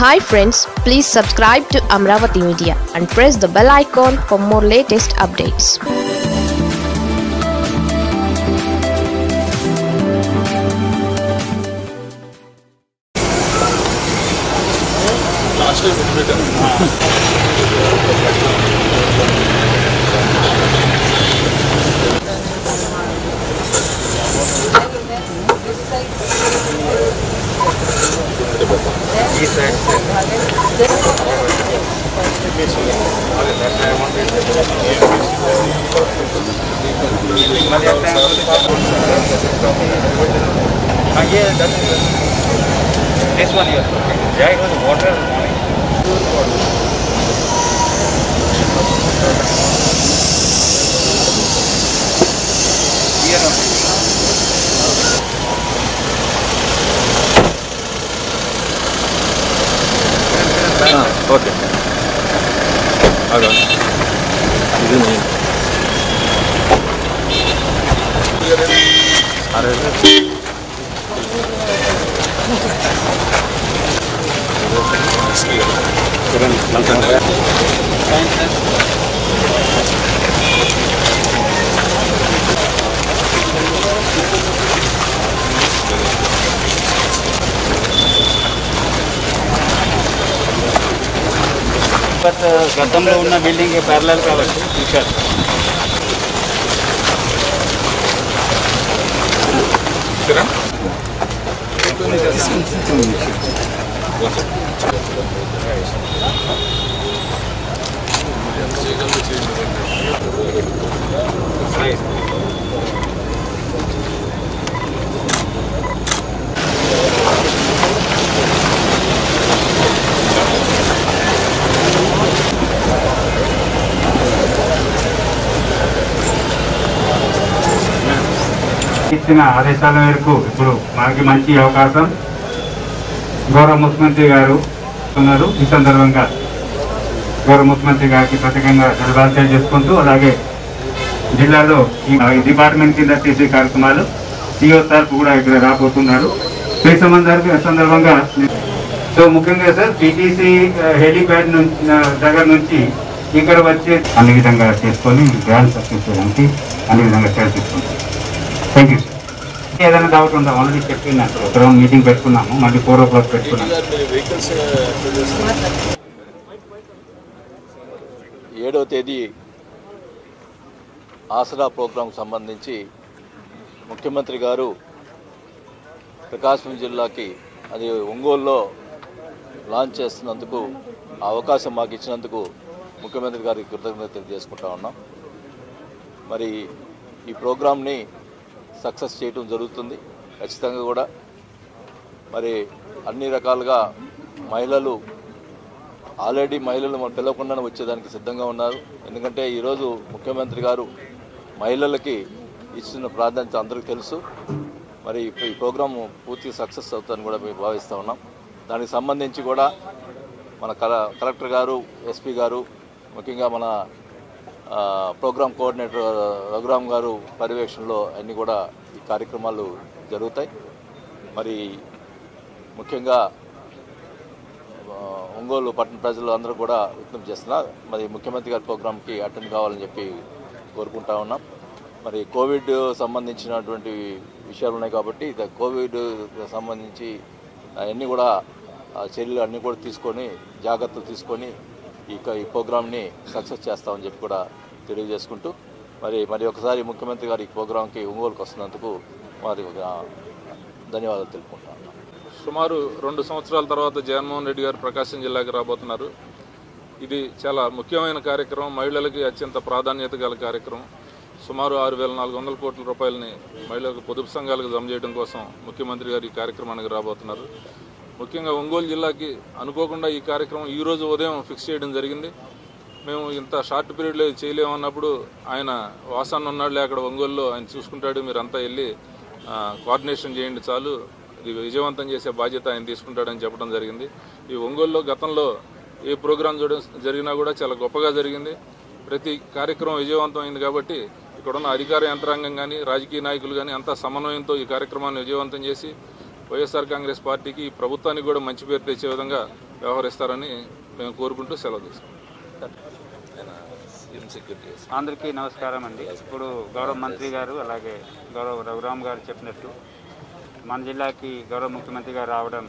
Hi friends please subscribe to Amaravati media and press the bell icon for more latest updates last time ఎప్పుడు పెట్టాను This one here. Yeah, it was water morning. Here only. Okay అదా ఇది నేను అరే but గతంలో ఉన్న building parallel కాబట్టి future ఇచ్చిన ఆదేశాల మేరకు ఇప్పుడు మనకి మంచి అవకాశం గౌరవ ముఖ్యమంత్రి గారు ఉన్నారు ఈ సందర్భంగా గౌరవ ముఖ్యమంత్రి గారికి ప్రత్యేకంగా ధన్యవాదాలు తెలియజేసుకుంటూ అలాగే జిల్లాలో ఈ ఈ డిపార్ట్మెంట్ కింద చేసే కార్యక్రమాలు సిఓ తరఫు కూడా ఇక్కడ రాబోతున్నారు ఈ సంబంధానికి సందర్భంగా సో ముఖ్యంగా సార్ పిటిసి హెలిప్యాడ్ నుంచి దగ్గర నుంచి ఇక్కడ వచ్చే అన్ని విధంగా చేసుకొని గ్రాండ్ సక్సెస్ చేయడానికి అన్ని విధంగా చర్య తీసుకుంటాం థ్యాంక్ యూ సార్ ఏదైనా డౌట్ ఉందా ఆల్రెడీ చెప్పినట్టు ఒక రౌండ్ మీటింగ్ పెట్టుకున్నాము మళ్ళీ ఫోర్ ఓ క్లాక్ పెట్టుకున్నాము మీరు వెహికల్స్ ఏడవ తేదీ ఆసరా ప్రోగ్రాంకు సంబంధించి ముఖ్యమంత్రి గారు ప్రకాశం జిల్లాకి అది ఒంగోలులో లాంచ్ చేస్తున్నందుకు ఆ అవకాశం మాకు ఇచ్చినందుకు ముఖ్యమంత్రి గారికి కృతజ్ఞత తెలియజేసుకుంటా ఉన్నాం మరి ఈ ప్రోగ్రామ్ని సక్సెస్ చేయటం జరుగుతుంది ఖచ్చితంగా కూడా మరి అన్ని రకాలుగా మహిళలు ఆల్రెడీ మహిళలు మనం పిలవకుండానే వచ్చేదానికి సిద్ధంగా ఉన్నారు ఎందుకంటే ఈరోజు ముఖ్యమంత్రి గారు మహిళలకి ఇచ్చిన ప్రాధాన్యత అందరికీ తెలుసు మరి ఈ ఈ ప్రోగ్రాం పూర్తి సక్సెస్ అవుతుందని కూడా మేము భావిస్తూ ఉన్నాం దానికి సంబంధించి కూడా మన కల కలెక్టర్ గారు ఎస్పీ గారు ముఖ్యంగా మన ఆ, ప్రోగ్రామ్ కోఆర్డినేటర్ రఘురామ్ గారు పర్యవేక్షణలో అన్నీ కూడా ఈ కార్యక్రమాలు జరుగుతాయి మరి ముఖ్యంగా ఆ, ఒంగోలు పట్టణ ప్రజలు అందరూ కూడా విజ్ఞప్తి చేస్తున్నా మరి ముఖ్యమంత్రి గారి ప్రోగ్రామ్కి అటెండ్ కావాలని చెప్పి కోరుకుంటా ఉన్నాం మరి కోవిడ్ సంబంధించినటువంటి విషయాలు ఉన్నాయి కాబట్టి ఇది కోవిడ్ సంబంధించి అవన్నీ కూడా ఆ చర్యలు అన్నీ కూడా తీసుకొని జాగ్రత్తలు తీసుకొని ఈ క- ఈ ప్రోగ్రామ్ని సక్సెస్ చేస్తామని చెప్పి కూడా తెలియజేసుకుంటూ మరి మరి ఒకసారి ముఖ్యమంత్రి గారి ఈ ప్రోగ్రాంకి ఒంగోలుకు వస్తున్నందుకు వారి ఆ, ధన్యవాదాలు తెలుపుకుంటా ఉన్నాం సుమారు రెండు సంవత్సరాల తర్వాత జగన్మోహన్ రెడ్డి గారు ప్రకాశం జిల్లాకి రాబోతున్నారు ఇది చాలా ముఖ్యమైన కార్యక్రమం మహిళలకి అత్యంత ప్రాధాన్యత గల కార్యక్రమం సుమారు ఆరు వేల నాలుగు వందల కోట్ల రూపాయలని మహిళలకు పొదుపు సంఘాలకు జమ చేయడం కోసం ముఖ్యమంత్రి గారు ఈ కార్యక్రమానికి రాబోతున్నారు ముఖ్యంగా ఒంగోలు జిల్లాకి అనుకోకుండా ఈ కార్యక్రమం ఈ రోజు ఉదయం ఫిక్స్ చేయడం జరిగింది మేము ఇంత షార్ట్ పీరియడ్లో ఇది చేయలేమన్నప్పుడు ఆయన వాసాన్ని ఉన్నాడులే అక్కడ ఒంగోలులో ఆయన చూసుకుంటాడు మీరంతా వెళ్ళి ఆ, కోఆర్డినేషన్ చేయండి చాలు ఇది విజయవంతం చేసే బాధ్యత ఆయన తీసుకుంటాడని చెప్పడం జరిగింది ఈ ఒంగోలులో గతంలో ఏ ప్రోగ్రాం చూడ జరిగినా కూడా చాలా గొప్పగా జరిగింది ప్రతి కార్యక్రమం విజయవంతం అయింది కాబట్టి ఇక్కడున్న అధికార యంత్రాంగం కానీ రాజకీయ నాయకులు కానీ అంతా సమన్వయంతో ఈ కార్యక్రమాన్ని విజయవంతం చేసి వైఎస్ఆర్ కాంగ్రెస్ పార్టీకి ఈ ప్రభుత్వానికి కూడా మంచి పేరు తెచ్చే విధంగా వ్యవహరిస్తారని మేము కోరుకుంటూ సెలవు తీసుకుంటాం ఇన్సెక్యూరిటీ అందరికీ నమస్కారం అండి ఇప్పుడు గౌరవ మంత్రి గారు అలాగే గౌరవ రఘురామ్ గారు చెప్పినట్టు మన జిల్లాకి గౌరవ ముఖ్యమంత్రి గారు రావడం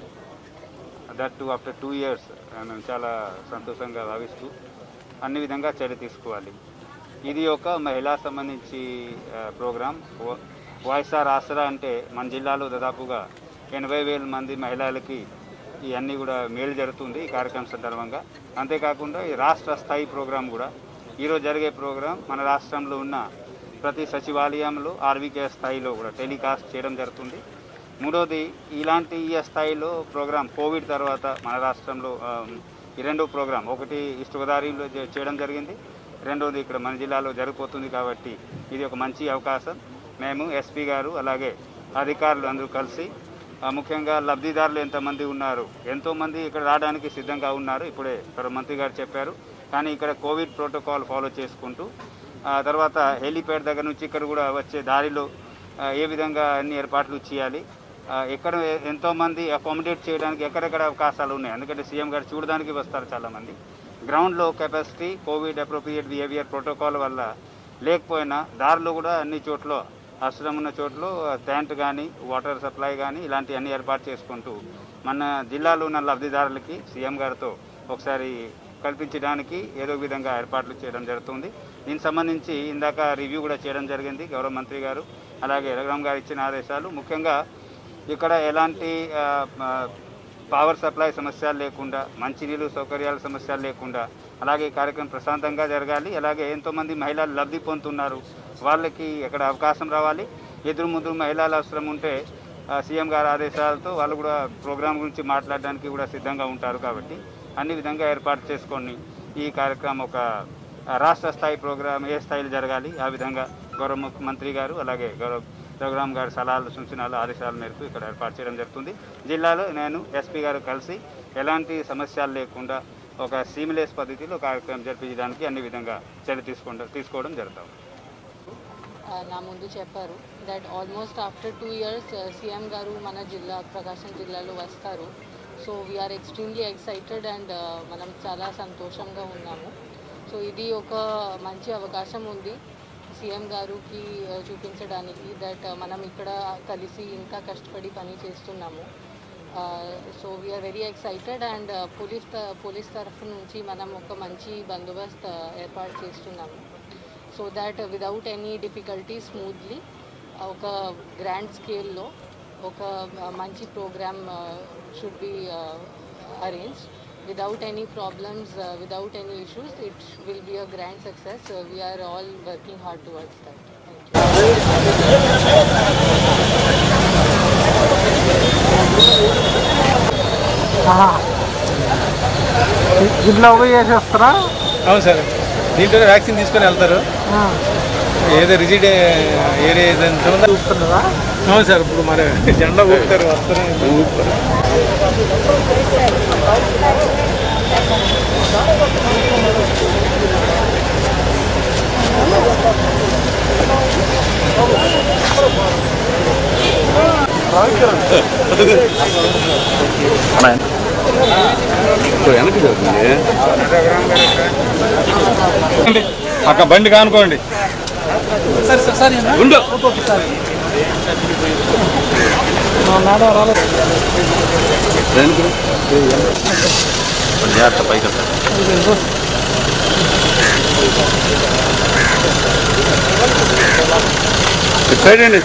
that to after two years మేము చాలా సంతోషంగా భావిస్తూ అన్ని విధంగా చర్య తీసుకోవాలి ఇది ఒక మహిళా సంబంధించి ప్రోగ్రామ్ వైఎస్ఆర్ ఆసరా అంటే మన జిల్లాలో దాదాపుగా ఎనభై వేల మంది మహిళలకి ఇవన్నీ కూడా మేలు జరుగుతుంది ఈ కార్యక్రమం సందర్భంగా అంతేకాకుండా ఈ రాష్ట్ర స్థాయి ప్రోగ్రాం కూడా ఈరోజు జరిగే ప్రోగ్రాం మన రాష్ట్రంలో ఉన్న ప్రతి సచివాలయంలో ఆర్వీకే స్థాయిలో కూడా టెలికాస్ట్ చేయడం జరుగుతుంది మూడోది ఇలాంటి ఈ స్థాయిలో ప్రోగ్రాం కోవిడ్ తర్వాత మన రాష్ట్రంలో ఆ, ఈ రెండో ప్రోగ్రాం ఒకటి ఈస్ట్ గోదావరిలో చే- చేయడం జరిగింది రెండోది ఇక్కడ మన జిల్లాలో జరిగిపోతుంది కాబట్టి ఇది ఒక మంచి అవకాశం మేము ఎస్పీ గారు అలాగే అధికారులు అందరూ కలిసి ఆ, ముఖ్యంగా లబ్ధిదారులు ఎంతమంది ఉన్నారు ఎంతోమంది ఇక్కడ రావడానికి సిద్ధంగా ఉన్నారు ఇప్పుడే ఇక్కడ మంత్రి గారు చెప్పారు కానీ ఇక్కడ కోవిడ్ ప్రోటోకాల్ ఫాలో చేసుకుంటూ ఆ తర్వాత హెలీప్యాడ్ దగ్గర నుంచి ఇక్కడ కూడా వచ్చే దారిలో ఆ, ఏ విధంగా అన్ని ఏర్పాట్లు చేయాలి ఆ, ఎక్కడ ఎ- ఎంతోమంది అకామిడేట్ చేయడానికి ఎక్కడెక్కడ అవకాశాలు ఉన్నాయి ఎందుకంటే సీఎం గారు చూడడానికి వస్తారు చాలామంది గ్రౌండ్లో capacity covid appropriate behaviour protocol వల్ల లేకపోయినా దారిలో కూడా అన్ని చోట్ల అవసరం ఉన్న చోట్ల ట్యాంట్ కానీ వాటర్ సప్లై కానీ ఇలాంటి అన్ని ఏర్పాటు చేసుకుంటూ మన జిల్లాలో ఉన్న లబ్ధిదారులకి సీఎం గారితో ఒకసారి కల్పించడానికి ఏదో విధంగా ఏర్పాట్లు చేయడం జరుగుతుంది దీనికి సంబంధించి ఇందాక రివ్యూ కూడా చేయడం జరిగింది గౌరవ మంత్రి గారు అలాగే రఘురామ్ గారు ఇచ్చిన ఆదేశాలు ముఖ్యంగా ఇక్కడ ఎలాంటి ఆ, ఆ, పవర్ సప్లై సమస్యలు లేకుండా మంచినీళ్ళు సౌకర్యాల సమస్యలు లేకుండా అలాగే ఈ కార్యక్రమం ప్రశాంతంగా జరగాలి అలాగే ఎంతోమంది మహిళలు లబ్ధి పొందుతున్నారు వాళ్ళకి ఎక్కడ అవకాశం రావాలి ఎదురు ముందు మహిళల అవసరం ఉంటే ఆ, సీఎం గారి ఆదేశాలతో వాళ్ళు కూడా ప్రోగ్రాం గురించి మాట్లాడడానికి కూడా సిద్ధంగా ఉంటారు కాబట్టి అన్ని విధంగా ఏర్పాటు చేసుకొని ఈ కార్యక్రమం ఒక ఆ, రాష్ట్ర స్థాయి ప్రోగ్రాం ఏ స్థాయిలో జరగాలి ఆ విధంగా గౌరవ ముఖ్యమంత్రి గారు అలాగే గౌరవ రఘురామ్ గారి సలహాలు సూచనలు ఆదేశాల మేరకు ఇక్కడ ఏర్పాటు చేయడం జరుగుతుంది జిల్లాలో నేను ఎస్పీ గారు కలిసి ఎలాంటి సమస్యలు లేకుండా ఒక సీమిలేస్ పద్ధతిలో కార్యక్రమం జరిపించడానికి అన్ని విధంగా చర్య తీసుకుంటా తీసుకోవడం జరుగుతుంది ఆ, నా ముందు చెప్పారు that almost after two years CM గారు మన జిల్లా ప్రకాశం జిల్లాలో వస్తారు so we are extremely excited and మనం చాలా సంతోషంగా ఉన్నాము సో ఇది ఒక మంచి అవకాశం ఉంది సీఎం గారికి ఆ, చూపించడానికి దట్ మనం ఇక్కడ కలిసి ఇంకా కష్టపడి పని చేస్తున్నాము so we are very excited and police police తరఫు నుంచి మనం ఒక మంచి బందోబస్తు ఏర్పాటు చేస్తున్నాము so that without any difficulty smoothly ఒక గ్రాండ్ స్కేల్లో ఒక మంచి programme should be arrange without any problems without any issues it will be a grand success we are all working hard towards that thank you ఇంట్లో పోయి చేసేస్తారా అవును sir దీంట్లోనే vaccine తీసుకొని వెళ్తారు ఏదో రిజిడ్ ఏరియా ఏదైతే ఉందో చూస్తున్నారా అవును సార్ ఇప్పుడు మరి జెండా ఊపుతారు వస్తారు అక్క బండి కానుకోండి ఉండు సైడ్ అండి